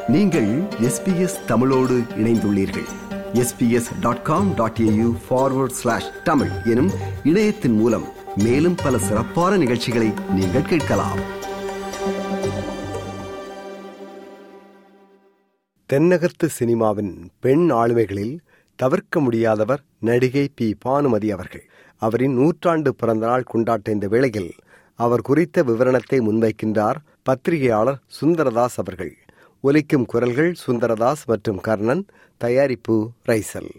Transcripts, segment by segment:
நீங்கள் எஸ்பிஎஸ் தமிழோடு இணைந்துள்ளீர்கள் SBS dot com dot AU forward slash Tamil எனும் இணையத்தின் மூலம் மேலும் பல சிறப்பான நிகழ்ச்சிகளை நீங்கள் கேட்கலாம் தென்னகத்து சினிமாவின் பெண் ஆளுமைகளில் தவிர்க்க முடியாதவர் நடிகை பி பானுமதி அவர்கள் அவரின் நூற்றாண்டு பிறந்தநாள் கொண்டாட்ட இந்த வேளையில் அவர் குறித்த விவரணத்தை முன்வைக்கின்றார் பத்திரிகையாளர் சுந்தரதாஸ் அவர்கள் ஒலிக்கும் குரல்கள் சுந்தரதாஸ் மற்றும் கர்ணன் தயாரிப்பு ரைசல்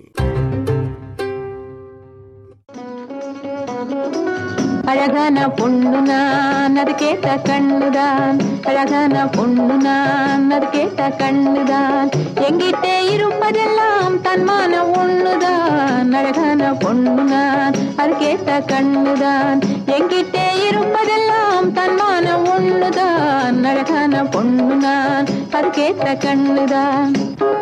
அழகான பொண்ணு நான் அது கேட்ட கண்ணுதான் அழகான பொண்ணு நான் அது கேட்ட கண்ணுதான் எங்கிட்டே இருப்பதெல்லாம் தன்மான ஒண்ணுதான் அழகான பொண்ணு நான் அது கேட்ட கண்ணுதான் எங்கிட்டே இருப்பதெல்லாம் தன்மான ஒண்ணுதான் அழகான பொண்ணு நான் அது கேட்ட கண்ணுதான்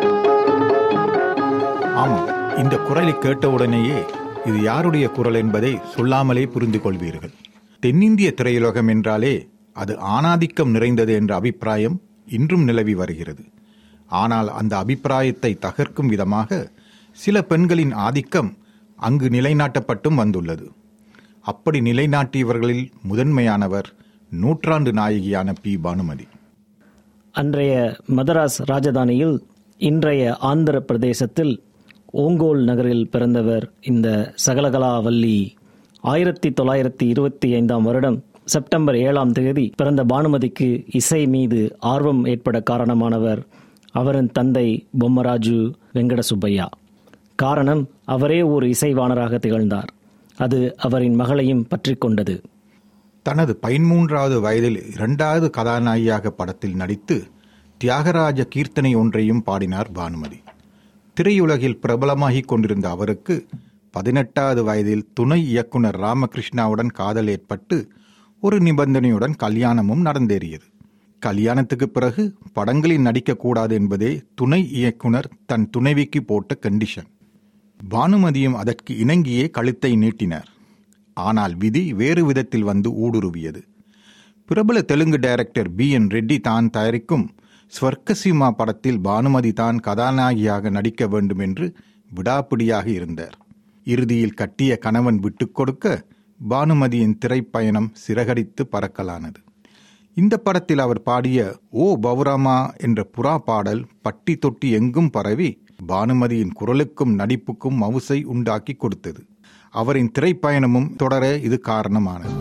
ஆமாம் இந்த குரலை கேட்டவுடனேயே இது யாருடைய குரல் என்பதை சொல்லாமலே புரிந்து கொள்வீர்கள் தென்னிந்திய திரையுலகம் என்றாலே அது ஆணாதிக்கம் நிறைந்தது என்ற அபிப்பிராயம் இன்றும் நிலவி வருகிறது ஆனால் அந்த அபிப்பிராயத்தை தகர்க்கும் விதமாக சில பெண்களின் ஆதிக்கம் அங்கு நிலைநாட்டப்பட்டும் வந்துள்ளது அப்படி நிலைநாட்டியவர்களில் முதன்மையானவர் நூற்றாண்டு நாயகியான பி பானுமதி அன்றைய மதராஸ் ராஜதானியில் இன்றைய ஆந்திர பிரதேசத்தில் ஓங்கோல் நகரில் பிறந்தவர் இந்த சகலகலாவல்லி ஆயிரத்தி தொள்ளாயிரத்தி இருபத்தி ஐந்தாம் வருடம் செப்டம்பர் ஏழாம் தேதி பிறந்த பானுமதிக்கு இசை மீது ஆர்வம் ஏற்பட காரணமானவர் அவரின் தந்தை பொம்மராஜு வெங்கட சுப்பையா காரணம் அவரே ஒரு இசைவாணராக திகழ்ந்தார் அது அவரின் மகளையும் பற்றி கொண்டது தனது பதிமூன்றாவது வயதில் இரண்டாவது கதாநாயகியாக படத்தில் நடித்து தியாகராஜ கீர்த்தனை ஒன்றையும் பாடினார் பானுமதி திரையுலகில் பிரபலமாகிக் கொண்டிருந்த அவருக்கு பதினெட்டாவது வயதில் துணை இயக்குனர் ராமகிருஷ்ணாவுடன் காதல் ஏற்பட்டு ஒரு நிபந்தனையுடன் கல்யாணமும் நடந்தேறியது கல்யாணத்துக்கு பிறகு படங்களில் நடிக்கக்கூடாது என்பதே துணை இயக்குனர் தன் துணைவிக்கு போட்ட கண்டிஷன் பானுமதியும் அதற்கு இணங்கியே கழுத்தை நீட்டினார் ஆனால் விதி வேறு விதத்தில் வந்து ஊடுருவியது பிரபல Telugu director B N Reddy தான் தயாரிக்கும் ஸ்வர்க்கசீமா படத்தில் பானுமதி தான் கதாநாயகியாக நடிக்க வேண்டும் என்று விடாப்பிடியாக இருந்தார் இறுதியில் கட்டிய கணவன் விட்டுக் கொடுக்க பானுமதியின் திரைப்பயணம் சிறகடித்து பறக்கலானது இந்த படத்தில் அவர் பாடிய ஓ பௌராமா என்ற புறா பாடல் பட்டி தொட்டி எங்கும் பரவி பானுமதியின் குரலுக்கும் நடிப்புக்கும் மவுசை உண்டாக்கி கொடுத்தது அவரின் திரைப்பயணமும் தொடர இது காரணமானது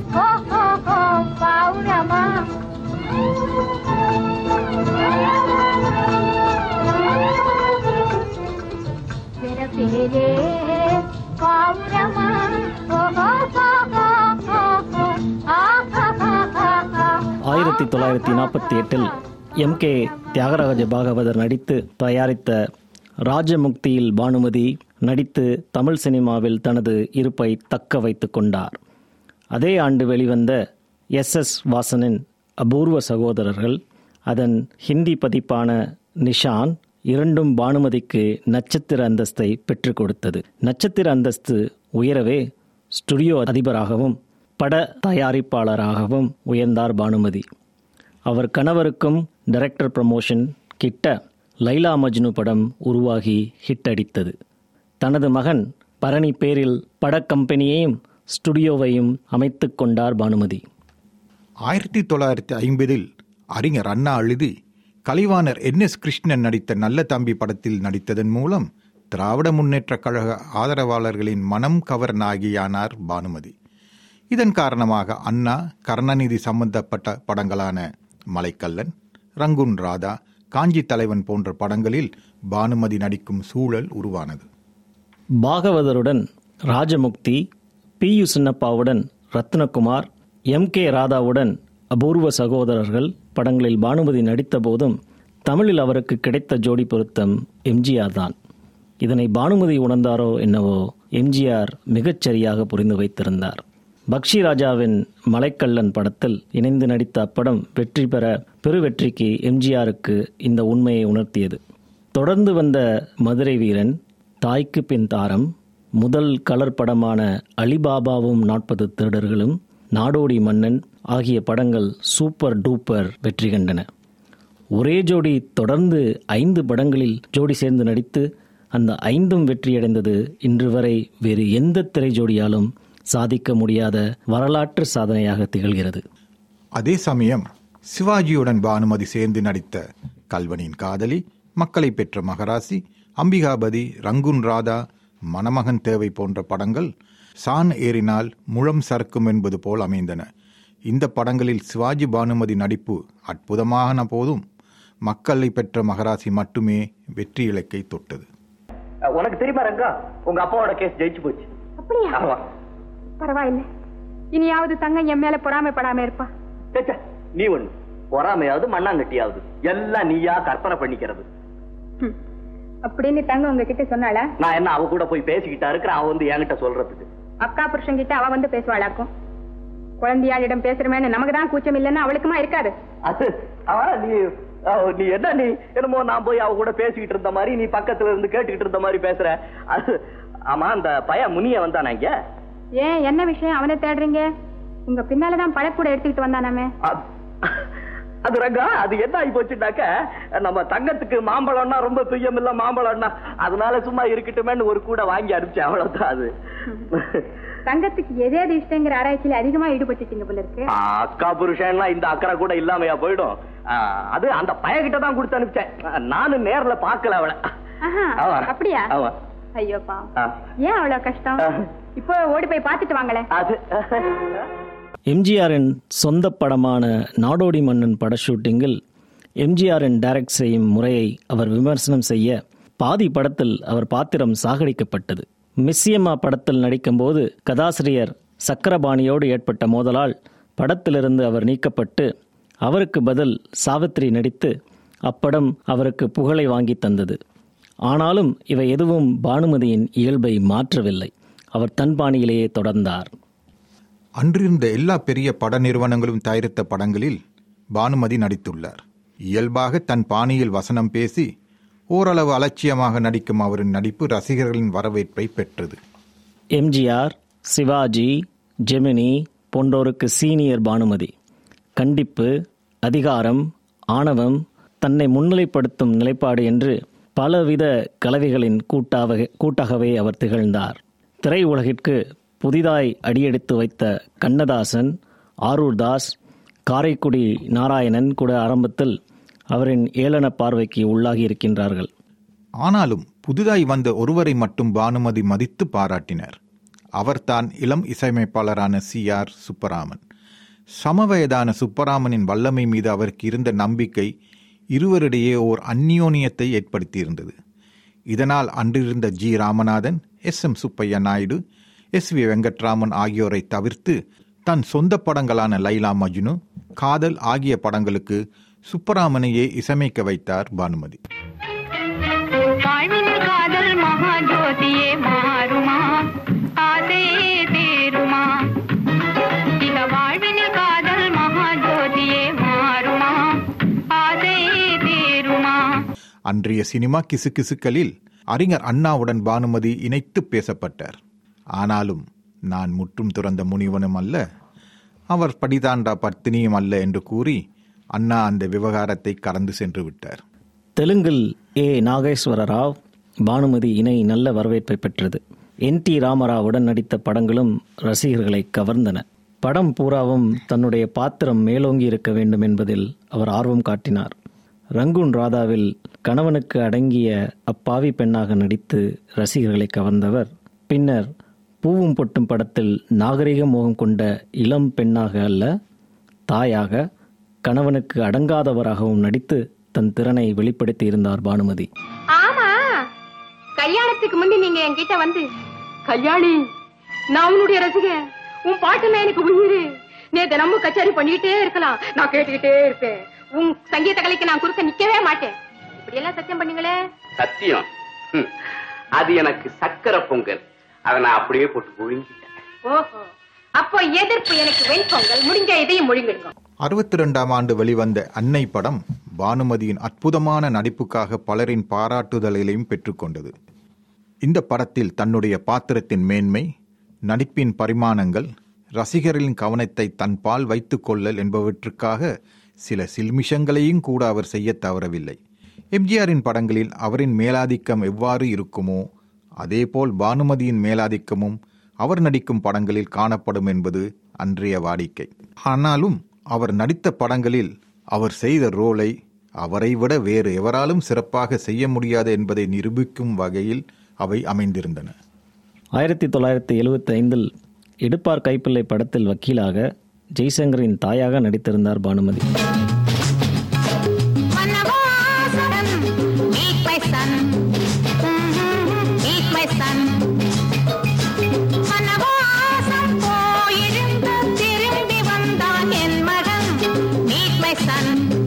ஆயிரத்தி தொள்ளாயிரத்தி நாற்பத்தி எட்டில் எம் கே தியாகராஜ பாகவதர் நடித்து தயாரித்த ராஜமுக்தியில் பானுமதி நடித்து தமிழ் சினிமாவில் தனது இருப்பை தக்க வைத்துக் கொண்டார் அதே ஆண்டு வெளிவந்த எஸ் எஸ் வாசனின் அபூர்வ சகோதரர்கள் அதன் ஹிந்தி பதிப்பான நிஷான் இரண்டும் பானுமதிக்கு நட்சத்திர அந்தஸ்தை பெற்றுக் கொடுத்தது நட்சத்திர அந்தஸ்து உயரவே ஸ்டுடியோ அதிபராகவும் பட தயாரிப்பாளராகவும் உயர்ந்தார் பானுமதி அவர் கணவருக்கும் டைரக்டர் ப்ரமோஷன் கிட்ட லைலா மஜ்னு படம் உருவாகி ஹிட் அடித்தது தனது மகன் பரணி பேரில் பட கம்பெனியையும் ஸ்டுடியோவையும் அமைத்துக் கொண்டார் பானுமதி ஆயிரத்தி தொள்ளாயிரத்தி ஐம்பதில் அறிஞர் அண்ணா எழுதி கலைவாணர் என் எஸ் கிருஷ்ணன் நடித்த நல்ல தம்பி படத்தில் நடித்ததன் மூலம் திராவிட முன்னேற்றக் கழக ஆதரவாளர்களின் மனம் கவர் நாயகியானார் பானுமதி இதன் காரணமாக அண்ணா கருணாநிதி சம்பந்தப்பட்ட படங்களான மலைக்கல்லன் ரங்குன் ராதா காஞ்சி தலைவன் போன்ற படங்களில் பானுமதி நடிக்கும் சூழல் உருவானது பாகவதருடன் ராஜமுக்தி பி யு சின்னப்பாவுடன் ரத்னகுமார் எம் கே ராதாவுடன் அபூர்வ சகோதரர்கள் படங்களில் பானுமதி நடித்த போதும் தமிழில் அவருக்கு கிடைத்த ஜோடி பொருத்தம் எம்ஜிஆர் தான் இதனை பானுமதி உணர்ந்தாரோ என்னவோ எம்ஜிஆர் மிகச்சரியாக புரிந்து வைத்திருந்தார் பக்ஷி ராஜாவின் மலைக்கல்லன் படத்தில் இணைந்து நடித்த அப்படம் வெற்றி பெற பெருவெற்றிக்கு எம்ஜிஆருக்கு இந்த உண்மையை உணர்த்தியது தொடர்ந்து வந்த மதுரை வீரன் தாய்க்கு பின் தாரம் முதல் கலர் படமான அலிபாபாவும் நாற்பது திருடர்களும் நாடோடி மன்னன் ஆகிய படங்கள் சூப்பர் டூப்பர் வெற்றி கண்டன ஒரே ஜோடி தொடர்ந்து ஐந்து படங்களில் ஜோடி சேர்ந்து நடித்து அந்த ஐந்தும் வெற்றியடைந்தது இன்று வரை வேறு எந்த திரை ஜோடியாலும் சாதிக்க முடியாத வரலாற்று சாதனையாக திகழ்கிறது அதே சமயம் சிவாஜியுடன் பானுமதி சேர்ந்து நடித்த கல்வனின் காதலி மக்களை பெற்ற மகராசி அம்பிகாபதி ரங்குன் ராதா மணமகன் தேவை போன்ற படங்கள் சான் ஏறினால் முழம் சறுக்கும் என்பது போல் அமைந்தன இந்த படங்களில் சிவாஜி பானுமதி நடிப்பு அற்புதமான போதும் மக்களை பெற்ற மகராசி மட்டுமே வெற்றி இலக்கை தொட்டது அஹ், உனக்கு தெரியுமா ரங்கா உங்க அப்பாவோட கேஸ் ஜெயிச்சு போச்சு அப்படியா ஆமா பரவாயில்ல இனியாவது தங்கம் என் மேல பொறாமைப்படாம இருப்பா ச்சே, ச்சே, நீ ஒண்ணு பொறாமையாவது மண்ணாங்கட்டியாவது எல்லாம் நீயா கற்பனை பண்ணிக்கிறது ஹம். அப்படின்னு தங்கம் உங்ககிட்ட சொன்னாளா நான் என்ன அவ கூட போய் பேசிக்கிட்டா இருக்கிறேன் அவ வந்து என்கிட்ட சொல்றதுக்கு அக்கா புருஷன் கிட்ட அவ வந்து பேசுவாளாக்கும் குழந்தையாளிடம் பேசுறமேன்னு நமக்கு தான் கூச்சம் இல்லைன்னா அவளுக்குமா இருக்காது அது அவ நீ அவ- நீ என்ன நீ என்னமோ நான் போய் அவ கூட பேசிக்கிட்டு இருந்த மாதிரி நீ பக்கத்துல இருந்து கேட்டுக்கிட்டு இருந்த மாதிரி பேசுற அது ஆமா அந்த பையன் முனிய வந்தானா இங்க ஏன் என்ன விஷயம் அவனை தேடுறீங்க உங்க பின்னாலதான் பழக்கூட எடுத்துக்கிட்டு வந்தானாமே அது- அது ரங்கா அது என்ன ஆகி போச்சுட்டாக்க நம்ம தங்கத்துக்கு மாம்பழம்னா ரொம்ப பிரியம் இல்ல மாம்பழம்னா அதனால சும்மா இருக்கட்டுமேன்னு ஒரு கூட வாங்கி அனுப்பிச்சேன் அவ்வளவுதான் அது தங்கத்துக்கு எதேது இஷ்டங்கிற ஆராய்ச்சியில அதிகமா ஈடுபட்டுட்டீங்க போல இருக்கு ஆ, அக்கா புருஷன்லாம் இந்த அக்கறை கூட இல்லாமையா போயிடும் ஆ, அது அந்த பையன்கிட்ட தான் கொடுத்து அனுப்பிச்சேன் நானும் நேர்ல பார்க்கல அவளை ஆஹா, ஆமா. அப்படியா ஆமா. ஐயோ பாவம் ஆ. ஏன் அவ்வளவு கஷ்டம் ஆ. இப்போ ஓடி போய் பார்த்துட்டு வாங்களேன் அது எம்ஜிஆரின் சொந்த படமான நாடோடி மன்னன் பட ஷூட்டிங்கில் எம்ஜிஆரின் டைரக்ட் செய்யும் முறையை அவர் விமர்சனம் செய்ய பாதி படத்தில் அவர் பாத்திரம் சாகடிக்கப்பட்டது மிஸ்ஸியம்மா படத்தில் நடிக்கும்போது கதாசிரியர் சக்கரபாணியோடு ஏற்பட்ட மோதலால் படத்திலிருந்து அவர் நீக்கப்பட்டு அவருக்கு பதில் சாவித்திரி நடித்து அப்படம் அவருக்கு புகழை வாங்கி தந்தது ஆனாலும் இவை எதுவும் பானுமதியின் இயல்பை மாற்றவில்லை அவர் தன் பாணியிலேயே தொடர்ந்தார் அன்றிருந்த எல்லா பெரிய பட நிறுவனங்களும் தயாரித்த படங்களில் பானுமதி நடித்துள்ளார் இயல்பாக தன் பாணியில் வசனம் பேசி ஓரளவு அலட்சியமாக நடிக்கும் அவரின் நடிப்பு ரசிகர்களின் வரவேற்பை பெற்றது எம்ஜிஆர் சிவாஜி ஜெமினி போன்றோருக்கு சீனியர் பானுமதி கண்டிப்பு அதிகாரம் ஆணவம் தன்னை முன்னிலைப்படுத்தும் நிலைப்பாடு என்று பலவித கலவைகளின் கூட்டாக கூட்டாகவே அவர் திகழ்ந்தார் திரையுலகிற்கு புதிதாய் அடியெடுத்து வைத்த கண்ணதாசன் ஆரூர்தாஸ் காரைக்குடி நாராயணன் கூட ஆரம்பத்தில் அவரின் ஏளன பார்வைக்கு உள்ளாகி இருக்கின்றார்கள் ஆனாலும் புதிதாய் வந்த ஒருவரை மட்டும் பானுமதி மதித்து பாராட்டினர் அவர்தான் இளம் இசையமைப்பாளரான சி ஆர் சுப்பராமன் சமவயதான சுப்பராமனின் வல்லமை மீது அவருக்கு இருந்த நம்பிக்கை இருவரிடையே ஓர் அந்யோன்யத்தை ஏற்படுத்தியிருந்தது இதனால் அன்றிருந்த G Ramanathan S M Subbaiah Naidu S V Venkatraman ஆகியோரை தவிர்த்து தன் சொந்த படங்களான லைலா மஜ்னு காதல் ஆகிய படங்களுக்கு சுப்பராமனையே இசையமைக்க வைத்தார் பானுமதி வாழ்வின் காதல் மகா ஜோதியே மாறுமா ஆசையே தீருமா இக வாழ்வினில் காதல் மகா ஜோதியே மாறுமா ஆசையே தீருமா அன்றைய சினிமா கிசுகிசுக்களில் அறிஞர் அண்ணாவுடன் பானுமதி இணைத்து பேசப்பட்டார் ஆனாலும் நான் முற்றும் துறந்த முனிவனும் அல்ல அவர் படிதாண்டா பத்தினியும் அல்ல என்று கூறி அண்ணா அந்த விவகாரத்தை கடந்து சென்று விட்டார் தெலுங்கில் ஏ நாகேஸ்வர ராவ் பானுமதி இணை நல்ல வரவேற்பை பெற்றது என் டி ராமராவுடன் நடித்த படங்களும் ரசிகர்களை கவர்ந்தன படம் பூராவும் தன்னுடைய பாத்திரம் மேலோங்கி இருக்க வேண்டும் என்பதில் அவர் ஆர்வம் காட்டினார் ரங்கூன் ராதாவில் கணவனுக்கு அடங்கிய அப்பாவி பெண்ணாக நடித்து ரசிகர்களை கவர்ந்தவர் பின்னர் பூவும் பொட்டும் படத்தில் நாகரிக மோகம் கொண்ட இளம் பெண்ணாக அல்ல தாயாக கணவனுக்கு அடங்காதவராகவும் நடித்து தன் திறனை வெளிப்படுத்தி இருந்தார் பானுமதி ஆமா கல்யாணத்துக்கு முந்தி நீங்க என்கிட்ட வந்து கல்யாணி நான் உன்னுடைய ரசிகன் உன் பாட்டுல எனக்கு உயிரு நீ தினமும் கச்சேரி பண்ணிக்கிட்டே இருக்கலாம் நான் கேட்டுக்கிட்டே இருப்பேன் உன் சங்கீத கலைக்கு நான் குறுக்க நிக்கவே மாட்டேன் இப்படி எல்லாம் சத்தியம் பண்ணீங்களே சத்தியம் ஹம். அது எனக்கு சக்கரை பொங்கல் அதை நான் அப்படியே போட்டு புழுங்கிட்டேன் ஓஹோ அப்போ எதிர்ப்பு எனக்கு வெண்பொங்கல் முடிஞ்ச இதையும் முழுங்கிடுங்க அறுபத்தி ரெண்டாம் ஆண்டு வெளிவந்த அன்னை படம் பானுமதியின் அற்புதமான நடிப்புக்காக பலரின் பாராட்டுதலையும் பெற்றுக்கொண்டது இந்த படத்தில் தன்னுடைய பாத்திரத்தின் மேன்மை நடிப்பின் பரிமாணங்கள் ரசிகர்களின் கவனத்தை தன் பால் வைத்துக் கொள்ளல் என்பவற்றுக்காக சில சில்மிஷங்களையும் கூட அவர் செய்ய தவறவில்லை எம்ஜிஆரின் படங்களில் அவரின் மேலாதிக்கம் எவ்வாறு இருக்குமோ அதேபோல் பானுமதியின் மேலாதிக்கமும் அவர் நடிக்கும் படங்களில் காணப்படும் என்பது அன்றைய வாடிக்கை ஆனாலும் அவர் நடித்த படங்களில் அவர் செய்த ரோலை அவரை விட வேறு எவராலும் சிறப்பாக செய்ய முடியாது என்பதை நிரூபிக்கும் வகையில் அவை அமைந்திருந்தன ஆயிரத்தி தொள்ளாயிரத்தி எழுபத்தி ஐந்தில் எடுப்பார் கைப்பிள்ளை படத்தில் வக்கீலாக ஜெய்சங்கரின் தாயாக நடித்திருந்தார் பானுமதி வனவாசம் meet my son meet my son வனவாசம் போயிருந்து திரும்பி வந்தான் என் மகன் meet my son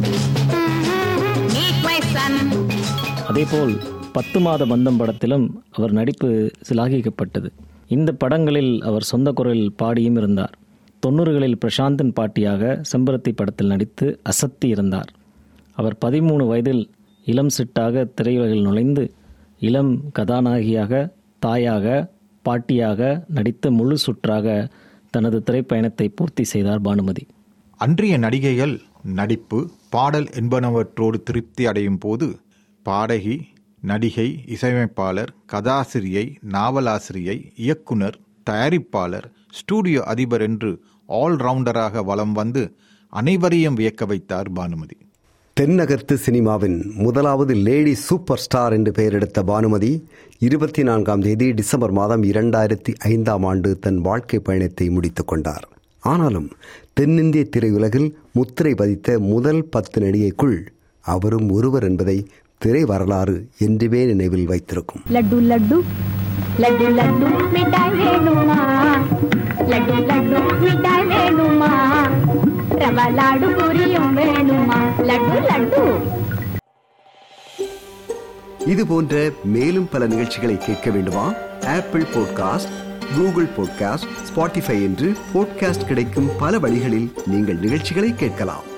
meet my son அதேபோல் பத்து மாத பந்தம் படத்திலும் அவர் நடிப்பு சிலாகிக்கப்பட்டது இந்த படங்களில் அவர் சொந்த குரலில் பாடியும் இருந்தார் தொண்ணூறுகளில் பிரசாந்தின் பாட்டியாக செம்பருத்தி படத்தில் நடித்து அசத்தி இருந்தார் அவர் பதிமூணு வயதில் இளம் சிட்டாக திரையுலகில் நுழைந்து இளம் கதாநாயகியாக தாயாக பாட்டியாக நடித்த முழு சுற்றாக தனது திரைப்பயணத்தை பூர்த்தி செய்தார் பானுமதி அன்றைய நடிகைகள் நடிப்பு பாடல் என்பனவற்றோடு திருப்தி அடையும் போது பாடகி நடிகை இசையமைப்பாளர் கதாசிரியை நாவலாசிரியை இயக்குனர் தயாரிப்பாளர் ஸ்டூடியோ அதிபர் என்று ஆல்ரவுண்டராக வலம் வந்து அனைவரையும் வியக்க வைத்தார் பானுமதி தென்னகர்த்து சினிமாவின் முதலாவது லேடி சூப்பர் ஸ்டார் என்று பெயரெடுத்த பானுமதி இருபத்தி நான்காம் தேதி டிசம்பர் மாதம் இரண்டாயிரத்தி ஐந்தாம் ஆண்டு தன் வாழ்க்கை பயணத்தை முடித்துக் கொண்டார் ஆனாலும் தென்னிந்திய திரையுலகில் முத்திரை பதித்த முதல் பத்து நடிகைக்குள் அவரும் ஒருவர் என்பதை திரை வரலாறு என்றுமே நினைவில் வைத்திருக்கும் லட்டு லட்டு லட்டு லட்டு மிட்டாய் வேணுமா லட்டு லட்டு மிட்டாய் வேணுமா ரவா லாடு புரியும் வேணுமா லட்டு லட்டு இது போன்ற மேலும் பல நிகழ்ச்சிகளை கேட்க வேண்டுமா Apple podcast Google podcast Spotify என்று பாட்காஸ்ட் கிடைக்கும் பல வழிகளில் நீங்கள் நிகழ்ச்சிகளை கேட்கலாம்